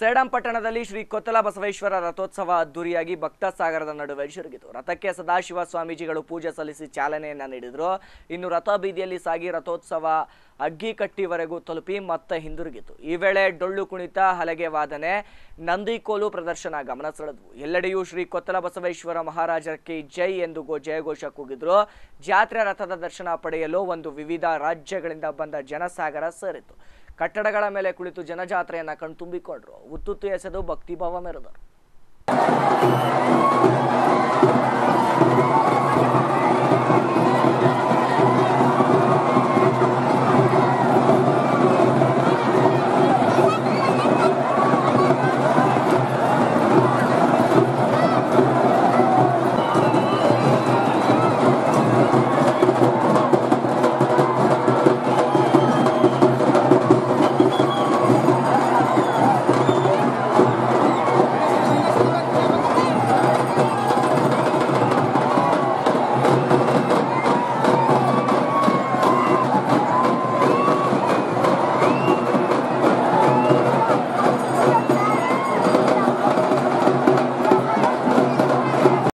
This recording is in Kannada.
ಸೇಡಂ ಪಟ್ಟಣದಲ್ಲಿ ಶ್ರೀ ಕೊತ್ತಲ ಬಸವೇಶ್ವರ ರಥೋತ್ಸವ ಅದ್ದೂರಿಯಾಗಿ ಭಕ್ತ ಸಾಗರದ ನಡುವೆ ಜರುಗಿತು ರಥಕ್ಕೆ ಸದಾಶಿವ ಸ್ವಾಮೀಜಿಗಳು ಪೂಜೆ ಸಲ್ಲಿಸಿ ಚಾಲನೆಯನ್ನ ನೀಡಿದ್ರು ಇನ್ನು ರಥ ಬೀದಿಯಲ್ಲಿ ಸಾಗಿ ರಥೋತ್ಸವ ಅಗ್ಗಿಕಟ್ಟಿವರೆಗೂ ತಲುಪಿ ಮತ್ತೆ ಹಿಂದಿರುಗಿತು ಈ ವೇಳೆ ಡೊಳ್ಳು ಕುಣಿತ ಹಲಗೆ ವಾದನೆ ನಂದಿಕೋಲು ಪ್ರದರ್ಶನ ಗಮನ ಸೆಳೆದವು ಎಲ್ಲೆಡೆಯೂ ಶ್ರೀ ಕೊತ್ತಲ ಬಸವೇಶ್ವರ ಮಹಾರಾಜಕ್ಕೆ ಜೈ ಎಂದು ಗೋ ಜಯಘೋಷ ಕೂಗಿದ್ರು ಜಾತ್ರೆ ರಥದ ದರ್ಶನ ಪಡೆಯಲು ಒಂದು ವಿವಿಧ ರಾಜ್ಯಗಳಿಂದ ಬಂದ ಜನಸಾಗರ ಸೇರಿತು ಕಟ್ಟಡಗಳ ಮೇಲೆ ಕುಳಿತು ಜನಜಾತ್ರೆಯನ್ನ ಕಣ್ತುಂಬಿಕೊಂಡ್ರು ಉತ್ತುತ್ತು ಎಸೆದು ಭಕ್ತಿಭಾವ ಮೆರೆದರು